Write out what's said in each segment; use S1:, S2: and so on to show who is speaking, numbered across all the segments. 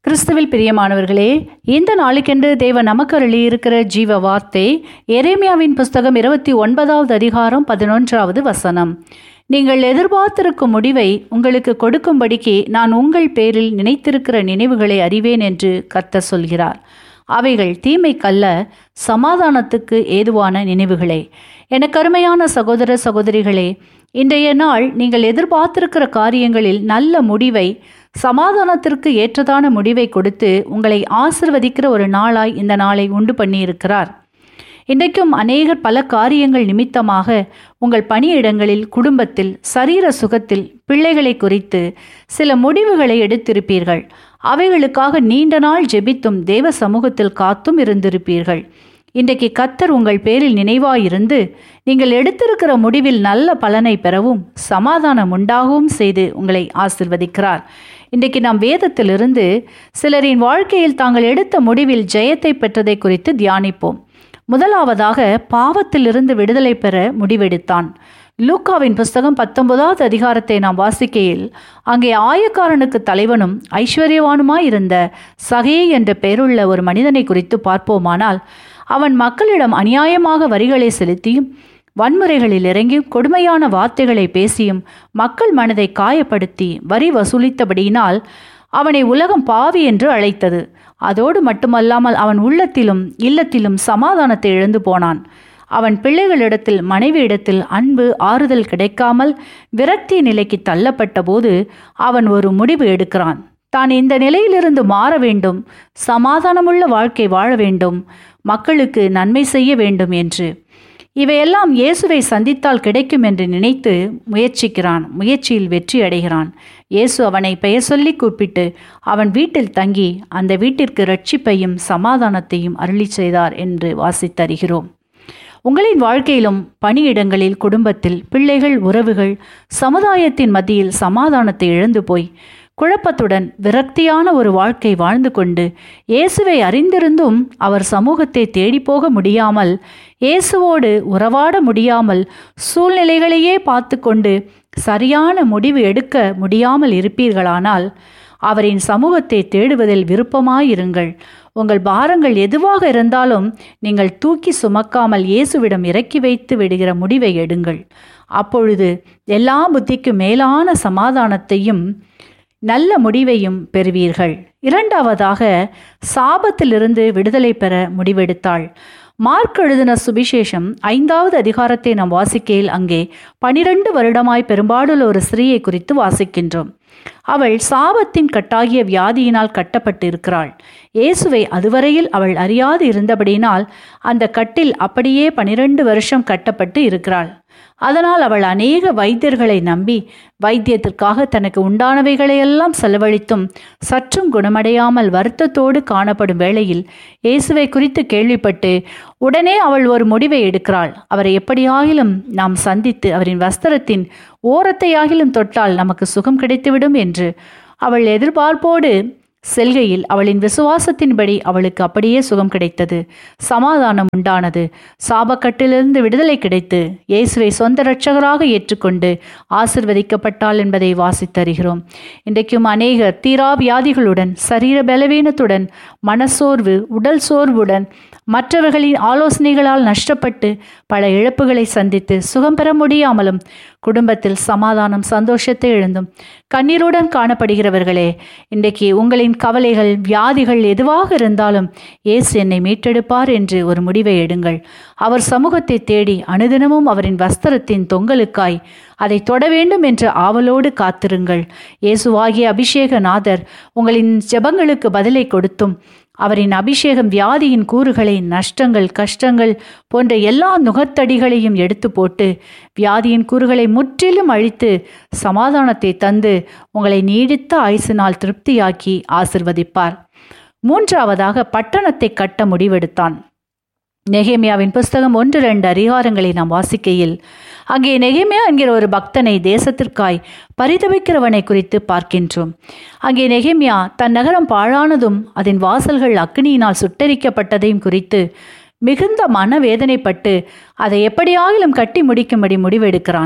S1: கிறிஸ்துவில் பிரியமானவர்களே இந்த நாளுக்கென்று தேவன் நமக்கு அருளியிருக்கிற ஜீவ வார்த்தை எரேமியாவின் புஸ்தகம் இருபத்தி ஒன்பதாவது அதிகாரம் பதினொன்றாவது வசனம் நீங்கள் எதிர்பார்த்திருக்கும் முடிவை உங்களுக்கு கொடுக்கும்படிக்கு நான் உங்கள் பேரில் நினைத்திருக்கிற நினைவுகளை அறிவேன் என்று கர்த்தர் சொல்கிறார் அவைகள் தீமைக்கல்ல சமாதானத்துக்கு ஏதுவான நினைவுகளே எனக்கு அருமையான சகோதர சகோதரிகளே இன்றைய நாள் நீங்கள் எதிர்பார்த்திருக்கிற காரியங்களில் நல்ல முடிவை சமாதானத்திற்கு ஏற்றதான முடிவை கொடுத்து உங்களை ஆசிர்வதிக்கிற ஒரு நாளாய் இந்த நாளை உண்டு பண்ணியிருக்கிறார் இன்றைக்கும் அநேகர் பல காரியங்கள் நிமித்தமாக உங்கள் பணியிடங்களில் குடும்பத்தில் சரீர சுகத்தில் பிள்ளைகளை குறித்து சில முடிவுகளை எடுத்திருப்பீர்கள் அவைகளுக்காக நீண்ட நாள் ஜெபித்தும் தேவ சமூகத்தில் காத்தும் இருந்திருப்பீர்கள் இன்றைக்கு கத்தர் உங்கள் பேரில் நினைவாயிருந்து நீங்கள் எடுத்திருக்கிற முடிவில் நல்ல பலனை பெறவும் சமாதானம் உண்டாகவும் செய்து உங்களை ஆசிர்வதிக்கிறார் இன்றைக்கு நாம் வேதத்திலிருந்து சிலரின் வாழ்க்கையில் தாங்கள் எடுத்த முடிவில் ஜெயத்தை பெற்றதை குறித்து தியானிப்போம் முதலாவதாக பாவத்திலிருந்து விடுதலை பெற முடிவெடுத்தான் லூக்காவின் புஸ்தகம் பத்தொன்பதாவது அதிகாரத்தை நாம் வாசிக்கையில் அங்கே ஆயக்காரனுக்கு தலைவனும் ஐஸ்வர்யவானுமாயிருந்த சகே என்ற பெயருள்ள ஒரு மனிதனை குறித்து பார்ப்போமானால் அவன் மக்களிடம் அநியாயமாக வரிகளை செலுத்தியும் வன்முறைகளில் இறங்கி கொடுமையான வார்த்தைகளை பேசியும் மக்கள் மனதை காயப்படுத்தி வரி வசூலித்தபடியினால் அவனை உலகம் பாவி என்று அழைத்தது அதோடு மட்டுமல்லாமல் அவன் உள்ளத்திலும் இல்லத்திலும் சமாதானத்தை இழந்து போனான் அவன் பிள்ளைகளிடத்தில் மனைவியிடத்தில் அன்பு ஆறுதல் கிடைக்காமல் விரக்தி நிலைக்கு தள்ளப்பட்ட போது அவன் ஒரு முடிவு எடுக்கிறான் தான் இந்த நிலையிலிருந்து மாற வேண்டும் சமாதானமுள்ள வாழ்க்கை வாழ வேண்டும் மக்களுக்கு நன்மை செய்ய வேண்டும் என்று இவையெல்லாம் இயேசுவை சந்தித்தால் கிடைக்கும் என்று நினைத்து முயற்சிக்கிறான் முயற்சியில் வெற்றி அடைகிறான் இயேசு அவனை பெயர் சொல்லி கூப்பிட்டு அவன் வீட்டில் தங்கி அந்த வீட்டிற்கு ரட்சிப்பையும் சமாதானத்தையும் அருளி செய்தார் என்று வாசித்தருகிறோம் உங்களின் வாழ்க்கையிலும் பணியிடங்களில் குடும்பத்தில் பிள்ளைகள் உறவுகள் சமுதாயத்தின் மத்தியில் சமாதானத்தை இழந்து போய் குழப்பத்துடன் விரக்தியான ஒரு வாழ்க்கை வாழ்ந்து கொண்டு இயேசுவை அறிந்திருந்தும் அவர் சமூகத்தை தேடிப்போக முடியாமல் இயேசுவோடு உறவாட முடியாமல் சூழ்நிலைகளையே பார்த்து கொண்டு சரியான முடிவு எடுக்க முடியாமல் இருப்பீர்களானால் அவரின் சமூகத்தை தேடுவதில் விருப்பமாயிருங்கள் உங்கள் பாரங்கள் எதுவாக இருந்தாலும் நீங்கள் தூக்கி சுமக்காமல் இயேசுவிடம் இறக்கி வைத்து விடுகிற முடிவை எடுங்கள் அப்பொழுது எல்லா புத்திக்கும் மேலான சமாதானத்தையும் நல்ல முடிவையும் பெறுவீர்கள் இரண்டாவதாக சாபத்திலிருந்து விடுதலை பெற முடிவெடுத்தாள் மார்க் எழுதின சுவிசேஷம் ஐந்தாவது அதிகாரத்தை நாம் வாசிக்கையில் அங்கே பனிரெண்டு வருடமாய் பெரும்பாலுள்ள ஒரு ஸ்திரீயை குறித்து வாசிக்கின்றோம் அவள் சாபத்தின் கட்டாகிய வியாதியினால் கட்டப்பட்டு இருக்கிறாள் இயேசுவை அதுவரையில் அவள் அறியாது இருந்தபடியினால் அந்த கட்டில் அப்படியே பனிரெண்டு வருஷம் கட்டப்பட்டு இருக்கிறாள் அதனால் அவள் அநேக வைத்தியர்களை நம்பி வைத்தியத்திற்காக தனக்கு உண்டானவைகளையெல்லாம் செலவழித்தும் சற்றும் குணமடையாமல் வருத்தத்தோடு காணப்படும் வேளையில் இயேசுவை குறித்து கேள்விப்பட்டு உடனே அவள் ஒரு முடிவை எடுக்கிறாள் அவரை எப்படியாகிலும் நாம் சந்தித்து அவரின் வஸ்திரத்தின் ஓரத்தையாகிலும் தொட்டால் நமக்கு சுகம் கிடைத்துவிடும் என்று அவள் எதிர்பார்ப்போடு செல்கையில் அவளின் விசுவாசத்தின்படி அவளுக்கு அப்படியே சுகம் கிடைத்தது சமாதானம் உண்டானது சாபக்கட்டிலிருந்து விடுதலை கிடைத்து இயேசுவை சொந்த இரட்சகராக ஏற்றுக்கொண்டு ஆசிர்வதிக்கப்பட்டாள் என்பதை வாசித்தருகிறோம் இன்றைக்கும் அநேகர் தீரா வியாதிகளுடன் சரீர பலவீனத்துடன் மனசோர்வு உடல் சோர்வுடன் மற்றவர்களின் ஆலோசனைகளால் நஷ்டப்பட்டு பல இழப்புகளை சந்தித்து சுகம் பெற முடியாமலும் குடும்பத்தில் சமாதானம் சந்தோஷத்தை எழுந்தும் கண்ணீருடன் காணப்படுகிறவர்களே இன்றைக்கு உங்களின் கவலைகள் வியாதிகள் எதுவாக இருந்தாலும் இயேசு என்னை மீட்டெடுப்பார் என்று ஒரு முடிவை எடுங்கள் அவர் சமூகத்தை தேடி அனுதினமும் அவரின் வஸ்திரத்தின் தொங்கலுக்காய் அதை தொட வேண்டும் என்ற ஆவலோடு காத்திருங்கள் இயேசுவாகிய அபிஷேகநாதர் உங்களின் ஜெபங்களுக்கு பதிலை கொடுத்தும் அவரின் அபிஷேகம் வியாதியின் கூறுகளை நஷ்டங்கள் கஷ்டங்கள் போன்ற எல்லா நுகத்தடிகளையும் எடுத்து போட்டு வியாதியின் கூறுகளை முற்றிலும் அழித்து சமாதானத்தை தந்து உங்களை நீடித்த ஆயுசினால் திருப்தியாக்கி ஆசிர்வதிப்பார் மூன்றாவதாக பட்டணத்தை கட்ட முடிவெடுத்தான் நெகேமியாவின் புஸ்தகம் ஒன்று ரெண்டு அதிகாரங்களை நாம் வாசிக்கையில் அங்கே நெகேமியா என்கிற ஒரு பக்தனை தேசத்திற்காய் பரிதவிக்கிறவனை குறித்து பார்க்கின்றோம் அங்கே நெகேமியா தன் நகரம் பாழானதும் அதன் வாசல்கள் அக்னியினால் சுட்டரிக்கப்பட்டதையும் குறித்து மிகுந்த மனவேதனைப்பட்டு அதை எப்படியாகிலும் கட்டி முடிக்கும்படி முடிவெடுக்கிறான்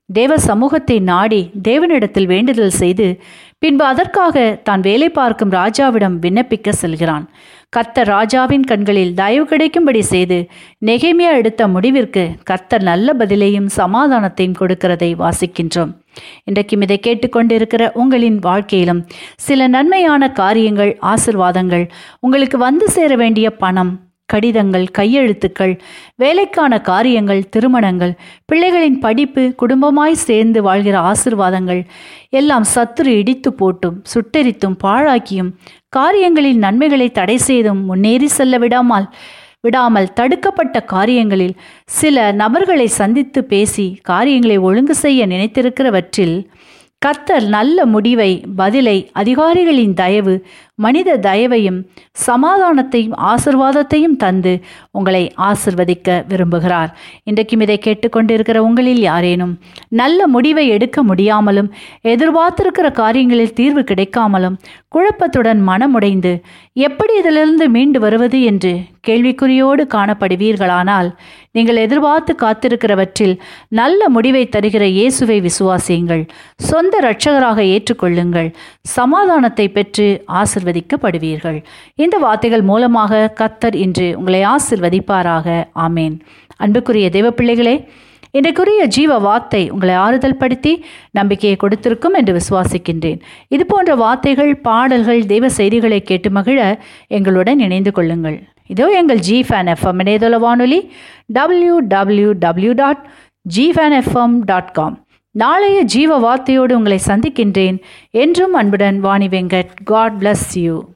S1: தேவ சமூகத்தை நாடி தேவனிடத்தில் வேண்டுதல் செய்து பின்பு அதற்காக தான் வேலை பார்க்கும் ராஜாவிடம் விண்ணப்பிக்க செல்கிறான் கர்த்தர் ராஜாவின் கண்களில் தயவு கிடைக்கும்படி செய்து நெகேமியா எடுத்த முடிவிற்கு கர்த்தர் நல்ல பதிலையும் சமாதானத்தையும் கொடுக்கிறதை வாசிக்கின்றோம் இன்றைக்கும் இதை கேட்டுக்கொண்டிருக்கிற உங்களின் வாழ்க்கையிலும் சில நன்மையான காரியங்கள் ஆசிர்வாதங்கள் உங்களுக்கு வந்து சேர வேண்டிய பணம் கடிதங்கள் கையெழுத்துக்கள் வேலைக்கான காரியங்கள் திருமணங்கள் பிள்ளைகளின் படிப்பு குடும்பமாய் சேர்ந்து வாழ்கிற ஆசிர்வாதங்கள் எல்லாம் சத்துரு இடித்து போட்டும் சுட்டெரித்தும் பாழாக்கியும் காரியங்களின் நன்மைகளை தடை செய்தும் முன்னேறி செல்ல விடாமல் விடாமல் தடுக்கப்பட்ட காரியங்களில் சில நபர்களை சந்தித்து பேசி காரியங்களை ஒழுங்கு செய்ய நினைத்திருக்கிறவற்றில் கர்த்தர் நல்ல முடிவை பதிலை அதிகாரிகளின் தயவு மனித தயவையும் சமாதானத்தையும் ஆசிர்வாதத்தையும் தந்து உங்களை ஆசிர்வதிக்க விரும்புகிறார் இன்றைக்கும் இதை கேட்டுக்கொண்டிருக்கிற உங்களில் யாரேனும் நல்ல முடிவை எடுக்க முடியாமலும் எதிர்பார்த்திருக்கிற காரியங்களில் தீர்வு கிடைக்காமலும் குழப்பத்துடன் மனமுடைந்து எப்படி இதிலிருந்து மீண்டு வருவது என்று கேள்விக்குறியோடு காணப்படுவீர்களானால் நீங்கள் எதிர்பார்த்து காத்திருக்கிறவற்றில் நல்ல முடிவை தருகிற இயேசுவை விசுவாசியுங்கள் சொந்த இரட்சகராக ஏற்றுக்கொள்ளுங்கள் சமாதானத்தை பெற்று ஆசிர்வதிக்கப்படுவீர்கள் இந்த வார்த்தைகள் மூலமாக கத்தர் இன்று உங்களை ஆசிர்வதிப்பாராக ஆமேன் அன்புக்குரிய தெய்வ பிள்ளைகளே இன்றைக்குரிய ஜீவ வார்த்தை உங்களை ஆறுதல் படுத்தி நம்பிக்கையை கொடுத்திருக்கும் என்று விசுவாசிக்கின்றேன் இது போன்ற வார்த்தைகள் பாடல்கள் தெய்வ செய்திகளை கேட்டு மகிழ எங்களுடன் இணைந்து கொள்ளுங்கள் இதோ எங்கள் ஜி ஃபேன் எஃப்எம் இணையதள வானொலி W W W dot G fan F M dot com நாளைய ஜீவ வார்த்தையோடு உங்களை சந்திக்கின்றேன் என்றும் அன்புடன் Vani Venkat god bless you